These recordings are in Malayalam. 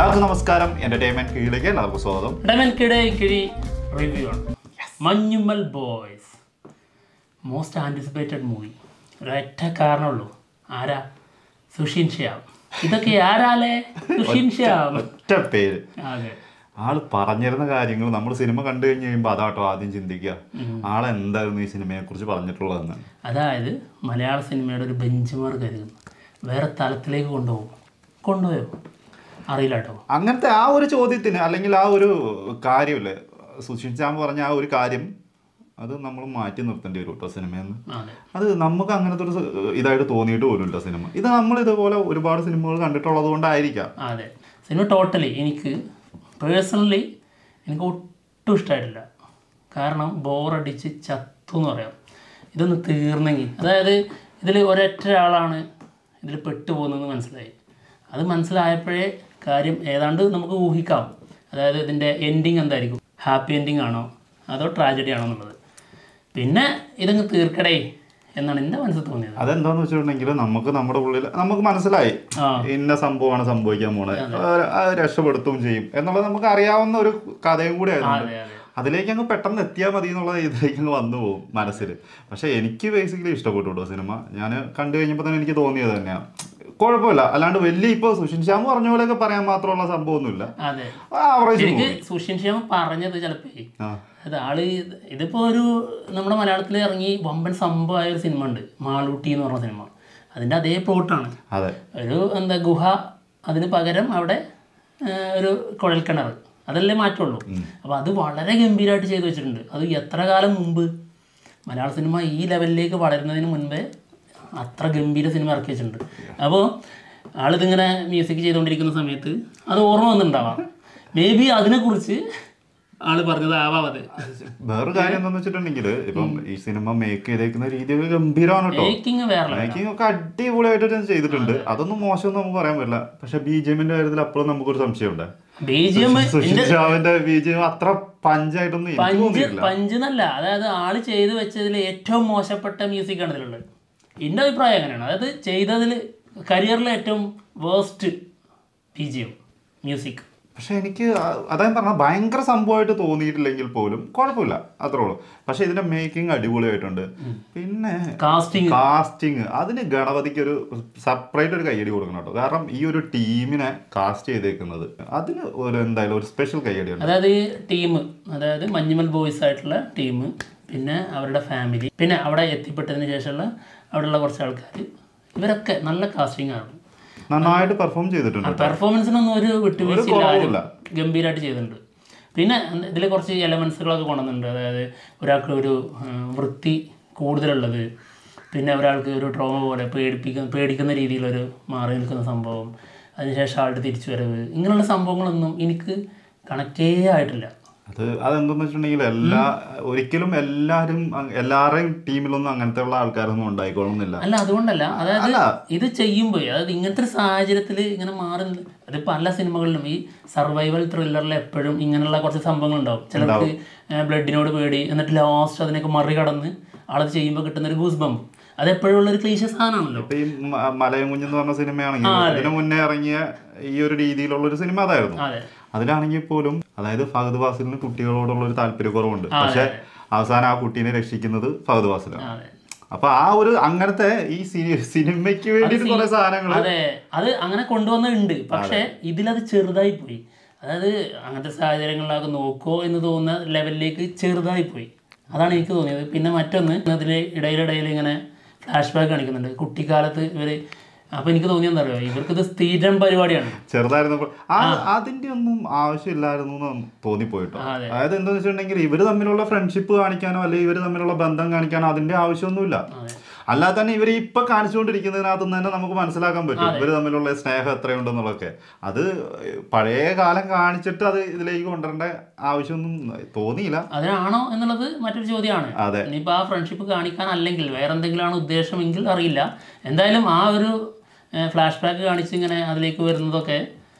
എല്ലാവർക്കും നമസ്കാരം എന്റർടൈൻമെന്റ് കീഴിലേക്ക് എല്ലാവർക്കും സ്വാഗതം ഇടമൽക്കിടെ കിഴി റിവ്യൂ ആണ് Manjummel Boys most anticipated movie ഒരൊറ്റ കാരണമുള്ളൂ ആരാ സുഷിൻ ശ്യാം ഇതൊക്കെ ആരാലേ സുഷിൻ ശ്യാം ഒറ്റ പേര് അതെ ആള് പറഞ്ഞിരുന്ന കാര്യങ്ങൾ നമ്മൾ സിനിമ കണ്ടു കഴിഞ്ഞ് കഴിയുമ്പോൾ അതാട്ടോ ആദ്യം ചിന്തിക്കുക ആളെന്തായിരുന്നു ഈ സിനിമയെ കുറിച്ച് പറഞ്ഞിട്ടുള്ളതെന്ന് അതായത് മലയാള സിനിമയുടെ ഒരു ബെഞ്ച് മാർക്ക് കരുതുന്നു വേറെ തലത്തിലേക്ക് കൊണ്ടുപോകും കൊണ്ടുപോയോ അറിയില്ല കേട്ടോ അങ്ങനത്തെ ആ ഒരു ചോദ്യത്തിന് അല്ലെങ്കിൽ ആ ഒരു കാര്യമില്ലേ സുശീൽ ചാമ്പ് പറഞ്ഞ ആ ഒരു കാര്യം അത് നമ്മൾ മാറ്റി നിർത്തേണ്ടി വരും കേട്ടോ സിനിമയെന്ന് അതെ അത് നമുക്ക് അങ്ങനത്തെ ഒരു സ- ഇതായിട്ട് തോന്നിയിട്ട് പോലുമില്ല സിനിമ ഇത് നമ്മൾ ഇതുപോലെ ഒരുപാട് സിനിമകൾ കണ്ടിട്ടുള്ളത് കൊണ്ടായിരിക്കാം അതെ സിനിമ ടോട്ടലി എനിക്ക് പേഴ്സണലി എനിക്ക് ഒട്ടും ഇഷ്ടമായിട്ടില്ല കാരണം ബോറടിച്ച് ചത്തു എന്ന് പറയാം ഇതൊന്ന് തീർന്നെങ്കിൽ അതായത് ഇതിൽ ഒരൊറ്റ ആളാണ് ഇതിൽ പെട്ടുപോകുന്നതെന്ന് മനസ്സിലായി അത് മനസ്സിലായപ്പോഴേ കാര്യം ഏതാണ്ട് നമുക്ക് ഊഹിക്കാം അതായത് ഇതിൻ്റെ എൻഡിങ് എന്തായിരിക്കും ഹാപ്പി എൻഡിങ് ആണോ അതോ ട്രാജഡി ആണോ എന്നുള്ളത് പിന്നെ ഇതങ്ങ് തീർക്കടേ എന്നാണ് എൻ്റെ മനസ്സിൽ തോന്നിയത് അതെന്താന്ന് വെച്ചിട്ടുണ്ടെങ്കിൽ നമുക്ക് നമ്മുടെ ഉള്ളിൽ നമുക്ക് മനസ്സിലായി ആ ഇന്ന സംഭവമാണ് സംഭവിക്കാൻ പോണത് അത് രക്ഷപ്പെടുത്തുകയും ചെയ്യും എന്നുള്ളത് നമുക്ക് അറിയാവുന്ന ഒരു കഥയും കൂടി ആയതുകൊണ്ട് അതെ അതെ അതിലേക്ക് അങ്ങ് പെട്ടെന്ന് എത്തിയാൽ മതി എന്നുള്ള ഇതിലേക്ക് അങ്ങ് വന്നു പോകും മനസ്സിൽ പക്ഷെ എനിക്ക് ബേസിക്കലി ഇഷ്ടപ്പെട്ടു കേട്ടോ സിനിമ ഞാൻ കണ്ടു കഴിഞ്ഞപ്പോൾ തന്നെ എനിക്ക് തോന്നിയത് തന്നെയാണ് കുഴപ്പമില്ല അല്ലാണ്ട് വലിയ ഇപ്പോൾ സുഷിൻ ശ്യാം പറഞ്ഞ പോലെയൊക്കെ പറയാൻ മാത്രമുള്ള സംഭവമൊന്നുമില്ല അതെ ആവറേജ് ശരിക്ക് സുഷിൻ ശ്യാം പറഞ്ഞത് ചിലപ്പോ ആ അത് ആള് ഇത് ഇതിപ്പോ ഒരു നമ്മുടെ മലയാളത്തിൽ ഇറങ്ങി വമ്പൻ സംഭവമായ ഒരു സിനിമ ഉണ്ട് മാളൂട്ടി എന്ന് പറഞ്ഞ സിനിമ അതിന്റെ അതേ പ്ലോട്ടാണ് അതെ ഒരു എന്താ ഗുഹ അതിന് പകരം അവിടെ ആ, ഒരു കുഴൽക്കിണർ അതല്ലേ മാറ്റുള്ളൂ അപ്പോൾ അത് വളരെ ഗംഭീരമായിട്ട് ചെയ്തു വെച്ചിട്ടുണ്ട് അത് എത്ര കാലം മുമ്പ് മലയാള സിനിമ ഈ ലെവലിലേക്ക് വളരുന്നതിന് മുൻപേ അത്ര ഗംഭീര സിനിമ ഇറക്കി വെച്ചിട്ടുണ്ട് അപ്പോൾ ആളിതിങ്ങനെ മ്യൂസിക് ചെയ്തുകൊണ്ടിരിക്കുന്ന സമയത്ത് അത് ഓർമ്മ വന്നിട്ടുണ്ടാവാം മേ ബി അതിനെക്കുറിച്ച് ആള് പറഞ്ഞതാവാം അത് വേറൊരു കാര്യം എന്താന്ന് വെച്ചിട്ടുണ്ടെങ്കിൽ ഇപ്പം ഈ സിനിമ മേക്ക് ചെയ്തേക്കുന്ന രീതിയൊക്കെ ഗംഭീരമാണ് കേട്ടോ മേക്കിംഗ് വേറെ level. മേക്കിംഗ് ഒക്കെ അടിപൊളിയായിട്ട് ചെയ്തിട്ടുണ്ട് അതൊന്നും മോശമൊന്നും നമുക്ക് പറയാൻ പറ്റില്ല പക്ഷെ ബി ജി എമ്മിന്റെ കാര്യത്തിൽ അപ്പോഴും നമുക്കൊരു സംശയമുണ്ട് BGM സുഷിൻ ഷാവിന്റെ ബി ജി എം അത്ര പഞ്ചായിട്ടൊന്നും എനിക്ക് പഞ്ച് തോന്നിയിട്ടില്ല പഞ്ച് എന്നല്ല അതായത് ആള് ചെയ്ത് വെച്ചതിൽ ഏറ്റവും മോശപ്പെട്ട മ്യൂസിക് ആണ് ഇതിലുള്ളത് എൻ്റെ അഭിപ്രായം അങ്ങനെയാണ് അതായത് ചെയ്തതിൽ കരിയറിലെ ഏറ്റവും waste B G M music പക്ഷെ എനിക്ക് ആ- അതായത് പറഞ്ഞ ഭയങ്കര സംഭവമായിട്ട് തോന്നിയിട്ടില്ലെങ്കിൽ പോലും കുഴപ്പമില്ല അത്രേ ഉള്ളൂ പക്ഷെ ഇതിന്റെ മേക്കിംഗ് അടിപൊളിയായിട്ടുണ്ട് പിന്നെ കാസ്റ്റിംഗ് കാസ്റ്റിംഗ് അതിന് ഗണപതിക്ക് ഒരു സെപ്പറേറ്റ് ഒരു കയ്യടി കൊടുക്കണം കേട്ടോ കാരണം ഈ ഒരു ടീമിനെ കാസ്റ്റ് ചെയ്തേക്കുന്നത് അതിന് ഒരു എന്തായാലും ഒരു സ്പെഷ്യൽ കയ്യടി ഉണ്ട് അതായത് ഈ ടീം അതായത് മഞ്ഞുമൽ ബോയ്സ് ആയിട്ടുള്ള ടീം പിന്നെ അവരുടെ ഫാമിലി പിന്നെ അവിടെ എത്തിപ്പെട്ടതിന് ശേഷമുള്ള അവിടെയുള്ള കുറച്ച് ആൾക്കാർ ഇവരൊക്കെ നല്ല കാസ്റ്റിംഗ് ആണ് നന്നായിട്ട് പെർഫോം ചെയ്തിട്ടുണ്ട് പെർഫോമൻസിനൊന്നും ഒരു വിട്ടുവീഴ്ചയില്ല ആരും കുറവുമില്ല. ഗംഭീരമായിട്ട് ചെയ്തിട്ടുണ്ട് പിന്നെ ഇതിൽ കുറച്ച് എലമെൻസുകളൊക്കെ കൊണ്ടുവന്നിട്ടുണ്ട് അതായത് ഒരാൾക്ക് ഒരു ആ, വൃത്തി കൂടുതലുള്ളത് പിന്നെ ഒരാൾക്ക് ഒരു ട്രോമ പോലെ പേടിപ്പിക്കുന്ന പേടിക്കുന്ന രീതിയിലൊരു മാറി നിൽക്കുന്ന സംഭവം അതിനുശേഷം ആളുടെ തിരിച്ചു വരവ് ഇങ്ങനെയുള്ള സംഭവങ്ങളൊന്നും എനിക്ക് കണക്റ്റേ ആയിട്ടില്ല അത് അതെന്തെന്ന് വെച്ചിട്ടുണ്ടെങ്കിൽ എല്ലാ ഒരിക്കലും എല്ലാവരും അങ് എല്ലാവരുടെയും ടീമിലൊന്നും അങ്ങനത്തെ ഉള്ള ആൾക്കാരൊന്നും ഉണ്ടായിക്കൊള്ളുന്നില്ല അല്ല അതുകൊണ്ടല്ല അതായത് അല്ല. ഇത് ചെയ്യുമ്പോൾ അതായത് ഇങ്ങനത്തെ ഒരു സാഹചര്യത്തിൽ ഇങ്ങനെ മാറി നി- അത് പല സിനിമകളിലും ഈ സർവൈവൽ ത്രില്ലറിൽ എപ്പോഴും ഇങ്ങനെയുള്ള കുറച്ച് സംഭവങ്ങൾ ഉണ്ടാവും ചിലർക്ക് ബ്ലഡിനോട് പേടി എന്നിട്ട് ലാസ്റ്റ് അതിനൊക്കെ മറികടന്ന് ആളത് ചെയ്യുമ്പോൾ കിട്ടുന്ന ഒരു ഗൂസ് ബമ്പ് അത് എപ്പോഴും ഉള്ള ഒരു ക്ലീശ സാധനമാണല്ലോ ഇപ്പൊ ഈ മ- മലയും കുഞ്ഞെന്ന് പറഞ്ഞ സിനിമയാണെങ്കിൽ അതിന് മുന്നേ ഇറങ്ങിയ ഈ ഒരു രീതിയിലുള്ള ഒരു സിനിമ അതായിരുന്നു അതെ അതിലാണെങ്കിൽ പോലും അതായത് ഫഹദ് ഫാസിലിന് കുട്ടികളോടുള്ള ഒരു താല്പര്യക്കുറവുണ്ട് പക്ഷെ അവസാനം ആ കുട്ടീനെ രക്ഷിക്കുന്നത് ഫഹദ് ഫാസിലാണ് അതെ അപ്പൊ ആ ഒരു അങ്ങനത്തെ ഈ സിനി- സിനിമയ്ക്ക് വേണ്ടിയിട്ട് കുറെ സാധനങ്ങൾ അതെ അത് അങ്ങനെ കൊണ്ടുവന്നുണ്ട് പക്ഷെ ഇതിലത് ചെറുതായി പോയി അതായത് അങ്ങനത്തെ സാഹചര്യങ്ങളിലൊക്കെ നോക്കോ എന്ന് തോന്നുന്ന ലെവലിലേക്ക് ചെറുതായി പോയി അതാണ് എനിക്ക് തോന്നിയത് പിന്നെ മറ്റൊന്ന് അതിൽ ഇടയിലിടയിൽ ഇങ്ങനെ ഫ്ലാഷ് ബാക്ക് കാണിക്കുന്നുണ്ട് കുട്ടിക്കാലത്ത് ഇവര് അപ്പൊ എനിക്ക് തോന്നിയത് എന്താ പറയുക ഇവർക്കിത് സ്ഥിരം പരിപാടിയാണ് ചെറുതായിരുന്നപ്പോൾ ആ അതിന്റെ ഒന്നും ആവശ്യമില്ലായിരുന്നു എന്ന് തോന്നിപ്പോയിട്ടോ അതെ. അതായത് എന്താന്ന് വെച്ചിട്ടുണ്ടെങ്കിൽ ഇവര് തമ്മിലുള്ള ഫ്രണ്ട്ഷിപ്പ് കാണിക്കാനോ അല്ലെങ്കിൽ ഇവര് തമ്മിലുള്ള ബന്ധം കാണിക്കാനോ അതിന്റെ ആവശ്യമൊന്നുമില്ല അതെ അല്ലാതെ തന്നെ ഇവർ ഇപ്പൊ കാണിച്ചുകൊണ്ടിരിക്കുന്നതിനകത്ത് നിന്ന് തന്നെ നമുക്ക് മനസ്സിലാക്കാൻ പറ്റും ഇവര് തമ്മിലുള്ള സ്നേഹം എത്രയുണ്ടെന്നുള്ളതൊക്കെ അത് പഴയ കാലം കാണിച്ചിട്ട് അത് ഇതിലേക്ക് കൊണ്ടുവരേണ്ട ആവശ്യമൊന്നും തോന്നിയില്ല അതിനാണോ എന്നുള്ളത് മറ്റൊരു ചോദ്യമാണ് അതെ. ഇനിയിപ്പോൾ ആ ഫ്രണ്ട്ഷിപ്പ് കാണിക്കാൻ അല്ലെങ്കിൽ വേറെ എന്തെങ്കിലുമാണ് ഉദ്ദേശമെങ്കിൽ അറിയില്ല എന്തായാലും ആ ഒരു ഫ്ലാഷ് ബാക്ക് കാണിച്ച് ഇങ്ങനെ അതിലേക്ക് വരുന്നതൊക്കെ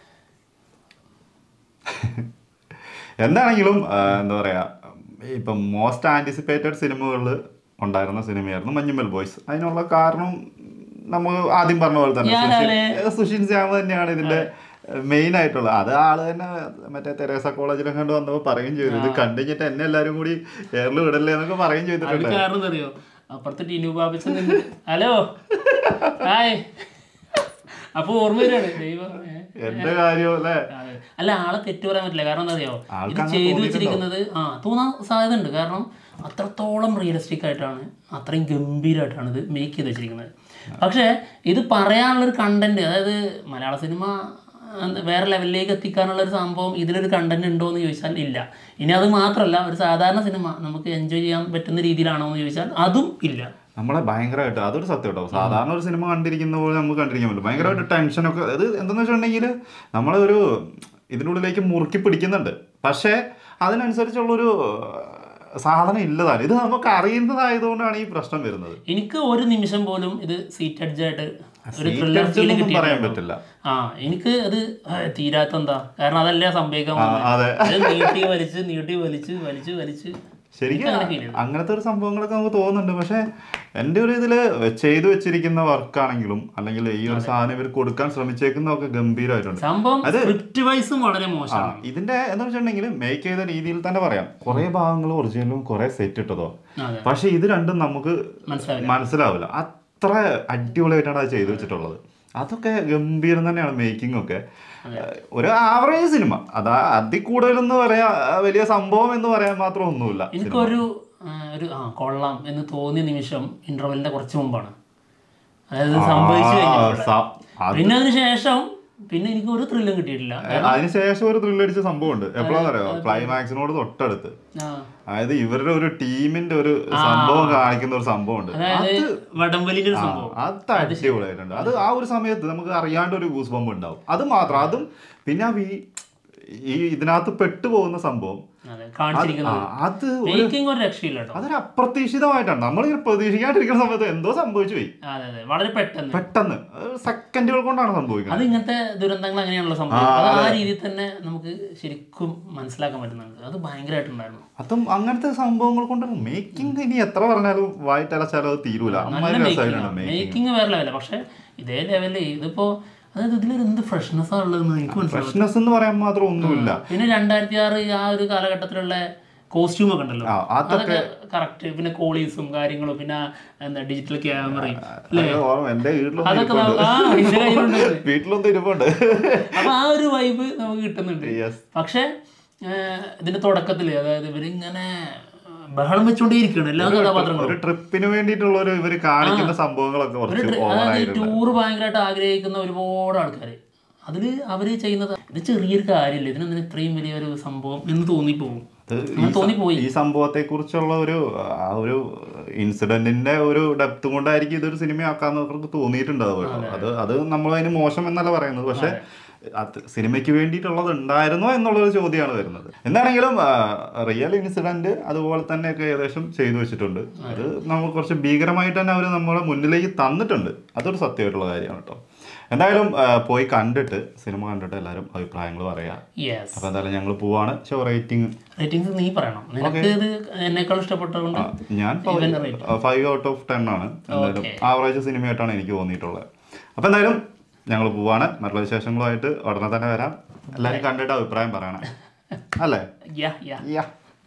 എന്താണെങ്കിലും ആ, എന്താ പറയാ ഇപ്പം മോസ്റ്റ് ആന്റിസിപ്പേറ്റഡ് സിനിമകളിൽ ഉണ്ടായിരുന്ന സിനിമയായിരുന്നു മഞ്ഞുമൽ ബോയ്സ് അതിനുള്ള കാരണം നമ്മൾ ആദ്യം പറഞ്ഞ പോലെ തന്നെ ഞാനാണ്. സുഷിൻ- സുഷിൻ ശ്യാമ തന്നെയാണ് ഇതിന്റെ മെയിൻ ആയിട്ടുള്ള അത് ആള് തന്നെ മറ്റേ തെരേസ കോളേജിലും കണ്ട് വന്നപ്പോൾ പറയുകയും ചെയ്തു ഇത് കണ്ടുകഴിഞ്ഞിട്ട് എന്നെ എല്ലാവരും കൂടി എയറിൽ വിടല്ലേ എന്നൊക്കെ പറയുകയും അത് ചെയ്തിട്ടുണ്ട് കാരണം എന്താ അറിയോ അപ്പുറത്ത് ടിനു ബാബിച്ച് നിന്ന് ഹലോ ഹായ് അപ്പൊ ഓർമ്മ വരികയാണ് ദൈവം ഏ. എന്റെ കാര്യം അല്ലേ അതെ. അല്ല ആളെ തെറ്റ് പറയാൻ പറ്റില്ല കാരണം എന്താ അറിയോ ആൾക്ക് ഇത് അങ്ങനെ ചെയ്തു വെച്ചിരിക്കുന്നത് ആ തോന്നാൻ സാധ്യത ഉണ്ട് കാരണം അത്രത്തോളം റിയലിസ്റ്റിക് ആയിട്ടാണ് അത്രയും ഗംഭീരമായിട്ടാണ് ഇത് മേക്ക് ചെയ്ത് വെച്ചിരിക്കുന്നത് പക്ഷേ ഇത് പറയാനുള്ളൊരു കണ്ടന്റ് അതായത് മലയാള സിനിമ എന്താ വേറെ ലെവലിലേക്ക് എത്തിക്കാനുള്ള ഒരു സംഭവം ഇതിലൊരു കണ്ടന്റ് ഉണ്ടോ എന്ന് ചോദിച്ചാൽ ഇല്ല ഇനി അത് മാത്രമല്ല ഒരു സാധാരണ സിനിമ നമുക്ക് എൻജോയ് ചെയ്യാൻ പറ്റുന്ന രീതിയിലാണോ എന്ന് ചോദിച്ചാൽ അതും ഇല്ല നമ്മളെ ഭയങ്കരമായിട്ട് അതൊരു സത്യം കേട്ടോ സാധാരണ ഒരു സിനിമ കണ്ടിരിക്കുന്ന പോലെ നമുക്ക് കണ്ടിരിക്കാൻ പറ്റും ഭയങ്കരമായിട്ട് ടെൻഷനൊക്കെ അത് എന്താണെന്ന് വെച്ചിട്ടുണ്ടെങ്കിൽ നമ്മളെ ഒരു ഇതിനുള്ളിലേക്ക് മുറുക്കി പിടിക്കുന്നുണ്ട് പക്ഷേ അതിനനുസരിച്ചുള്ളൊരു സാധനം ഇല്ലതാണ് ഇത് നമുക്ക് അറിയുന്നതായതുകൊണ്ടാണ് ഈ പ്രശ്നം വരുന്നത് എനിക്ക് ഒരു നിമിഷം പോലും ഇത് സീറ്റ് അഡ്ജായിട്ട് ഒരു Seat ത്രില്ലർ edge ഫീൽ ഒന്നും പറയാൻ കിട്ടിയിട്ടില്ല പറ്റില്ല ആ എനിക്ക് അത് ആ, തീരാത്ത എന്താ കാരണം അതല്ലേ സംഭവിക്കാൻ ആ, പോകുന്നത്. അതെ അത് നീട്ടി വലിച്ച് നീട്ടി വലിച്ച് വലിച്ച് വലിച്ച് ശരിക്കും അങ്ങനെ feel ചെയ്തു. അങ്ങനത്തെ ഒരു സംഭവങ്ങളൊക്കെ നമുക്ക് തോന്നുന്നുണ്ട് പക്ഷെ എൻ്റെ ഒരു ഇതിൽ ചെയ്തു വെച്ചിരിക്കുന്ന വർക്കാണെങ്കിലും അല്ലെങ്കിൽ ഈ ഒരു സാധനം ഇവർ കൊടുക്കാൻ ശ്രമിച്ചേക്കുന്നതൊക്കെ ഗംഭീരമായിട്ടുണ്ട് സംഭവം സ്ക്രിപ്റ്റ് വൈസും വളരെ ആ മോശമാണ് ഇതിന്റെ എന്താ വെച്ചിട്ടുണ്ടെങ്കിൽ മേക്ക് ചെയ്ത രീതിയിൽ തന്നെ പറയാം കുറെ ഭാഗങ്ങൾ ഒറിജിനലും കുറെ സെറ്റ് ഇട്ടതോ അതെ പക്ഷെ ഇത് രണ്ടും നമുക്ക് മനസ്സിലാവില്ല മനസ്സിലാവില്ല അത്ര അടിപൊളിയായിട്ടാണ് അത് ചെയ്തു വെച്ചിട്ടുള്ളത് അതൊക്കെ ഗംഭീരം തന്നെയാണ് മേക്കിംഗ് ഒക്കെ ഒരു ആവറേജ് സിനിമ അതാ അതിൽ കൂടുതലൊന്നും പറയാ വലിയ സംഭവം എന്ന് പറയാൻ മാത്രം ഒന്നുമില്ല എനിക്കൊരു ആ, ഒരു ആ കൊള്ളാം എന്ന് തോന്നിയ നിമിഷം ഇന്റർവെല്ലിന്റെ കുറച്ച് മുമ്പാണ് അതായത് സംഭവിച്ചു ആ, കഴിഞ്ഞപ്പോൾ സ- അത് പിന്നെ അതിന് ശേഷം പിന്നെ എനിക്ക് ഒരു ത്രില്ലും കിട്ടിയിട്ടില്ല അതിനുശേഷം ഒരു ത്രില്ലടിച്ച സംഭവമുണ്ട് എപ്പോഴാണെന്ന് അറിയോ ക്ലൈമാക്സിനോട് തൊട്ടടുത്ത് ആ അതായത് ഇവരുടെ ഒരു ടീമിന്റെ ഒരു സംഭവം കാണിക്കുന്ന ഒരു സംഭവമുണ്ട് അതായത് വടംവലിന്റെ ഒരു സംഭവം അത് അടിപൊളിയായിട്ടുണ്ട് അത് ആ ഒരു സമയത്ത് നമുക്ക് അറിയാണ്ട് ഒരു ഗൂസ് ബമ്പ് ഉണ്ടാവും അത് മാത്രം അതും പിന്നെ ആ വീ- ഈ ഇതിനകത്ത് പെട്ടുപോകുന്ന സംഭവം അതെ ആ, കാണിച്ചിരിക്കുന്നത് അത് മേക്കിംഗ് ഒരു രക്ഷയില്ല കേട്ടോ അതൊരു അപ്രതീക്ഷിതമായിട്ടാണ് നമ്മളിങ്ങനെ പ്രതീക്ഷിക്കാണ്ടിരിക്കുന്ന സമയത്ത് എന്തോ സംഭവിച്ചു പോയി അതെ അതെ വളരെ പെട്ടെന്ന് പെട്ടെന്ന് സെക്കൻഡുകൾ കൊണ്ടാണ് സംഭവിക്കുന്നത് അത് ഇങ്ങനത്തെ ദുരന്തങ്ങൾ അങ്ങനെയാണല്ലോ സംഭവിക്കുന്നത് അത് ആ രീതിയിൽ തന്നെ നമുക്ക് ശരിക്കും മനസ്സിലാക്കാൻ പറ്റുന്നുണ്ട് അത് ഭയങ്കരമായിട്ടുണ്ടായിരുന്നു അതും അങ്ങനത്തെ സംഭവങ്ങൾ കൊണ്ട് മേക്കിംഗ് ഇനി എത്ര പറഞ്ഞാലും വായിട്ടലച്ചാലും അത് തീരൂല അമ്മാതിരി രസമായിട്ടുണ്ട് മേക്കിംഗ് മേക്കിംഗ് വേറെ ലെവല പക്ഷെ ഇതേ ലെവലിൽ ഇതിപ്പോ അതായത് ഇതിലൊരു എന്ത് ഫ്രഷ്നെസ് ഉള്ളതെന്ന് എനിക്ക് മനസ്സിലാവും ഫ്രഷ്നെസ് എന്ന് പറയാൻ മാത്രം ഒന്നുമില്ല പിന്നെ രണ്ടായിരത്തി ആറ് ആ ഒരു കാലഘട്ടത്തിലുള്ള കോസ്റ്റ്യൂം ഒക്കെ ഉണ്ടല്ലോ ആ അതൊക്കെ അതൊക്കെ കറക്റ്റ് പിന്നെ കോളീസും കാര്യങ്ങളും പിന്നെ എന്താ ഡിജിറ്റൽ ക്യാമറയും അതൊക്കെ ഓർമ്മ എന്റെ വീട്ടിലൊന്നും അതൊക്കെ ഇരിപ്പുണ്ട് ന- ആ എന്റെ കയ്യിലുണ്ട് ഇത്. വീട്ടിലൊന്നും ഇരിപ്പുണ്ട് അപ്പൊ ആ ഒരു വൈബ് നമുക്ക് കിട്ടുന്നുണ്ട് യെസ് പക്ഷെ ഇതിന്റെ തുടക്കത്തില് അതായത് ഇവരിങ്ങനെ ആ, ബഹളം വെച്ചുകൊണ്ടേയിരിക്കുകയാണ് എല്ലാ കഥാപാത്രങ്ങളും ഒരു ട്രിപ്പിന് വേണ്ടിയിട്ടുള്ള ഒരു ഇവര് കാണിക്കുന്ന സംഭവങ്ങളൊക്കെ ഒരു കുറച്ച് ട്രി- ഓവർ അതായത് ആയിട്ടുണ്ട് ടൂർ ഭയങ്കരമായിട്ട് ആഗ്രഹിക്കുന്ന ഒരുപാട് ആൾക്കാർ അതിൽ അവർ ചെയ്യുന്നത് ഇത് ചെറിയൊരു കാര്യമില്ല ഇതിനെന്തിന് ഇത്രയും വലിയൊരു സംഭവം എന്ന് തോന്നിപ്പോകും അത് അങ്ങനെ തോന്നിപ്പോയി ഈ സംഭവത്തെ കുറിച്ചുള്ള ഒരു ആ ഒരു ഇൻസിഡന്റിന്റെ ഒരു ഡെപ്ത് കൊണ്ടായിരിക്കും ഇതൊരു സിനിമയാക്കാന്ന് അവർക്ക് തോന്നിയിട്ടുണ്ടാവും കേട്ടോ. അത് അത് നമ്മൾ അതിന് മോശം എന്നല്ല പറയുന്നത് പക്ഷെ അത് സിനിമയ്ക്ക് വേണ്ടിയിട്ടുള്ളത് ഉണ്ടായിരുന്നോ എന്നുള്ളൊരു ചോദ്യമാണ് വരുന്നത് എന്താണെങ്കിലും റിയൽ ഇൻസിഡന്റ് അതുപോലെ തന്നെയൊക്കെ ഏകദേശം ചെയ്തു വെച്ചിട്ടുണ്ട് അത് നമ്മൾ കുറച്ച് ഭീകരമായിട്ട് തന്നെ അവർ നമ്മളെ മുന്നിലേക്ക് തന്നിട്ടുണ്ട് അതൊരു സത്യമായിട്ടുള്ള കാര്യമാണ് കേട്ടോ എന്തായാലും ആ, പോയി കണ്ടിട്ട് സിനിമ കണ്ടിട്ട് എല്ലാവരും അഭിപ്രായങ്ങൾ പറയാം യെസ് അപ്പൊ എന്തായാലും ഞങ്ങൾ പോവാണ് ഷോ റേറ്റിംഗ് റേറ്റിംഗ്സ് നീ പറയണം നിനക്ക് ഇത് എന്നെക്കാൾ ഇഷ്ടപ്പെട്ടതുകൊണ്ട് ഞാൻ Even rate. Five out of ten ആണ് എന്തായാലും ആവറേജ് സിനിമയായിട്ടാണ് എനിക്ക് തോന്നിയിട്ടുള്ളത് അപ്പൊ എന്തായാലും ഞങ്ങൾ പോവാണ് മറ്റുള്ള വിശേഷങ്ങളുമായിട്ട് ഉടനെ തന്നെ വരാം എല്ലാവരും കണ്ടിട്ട് അഭിപ്രായം പറയണം അല്ലേ യാ യാ യാ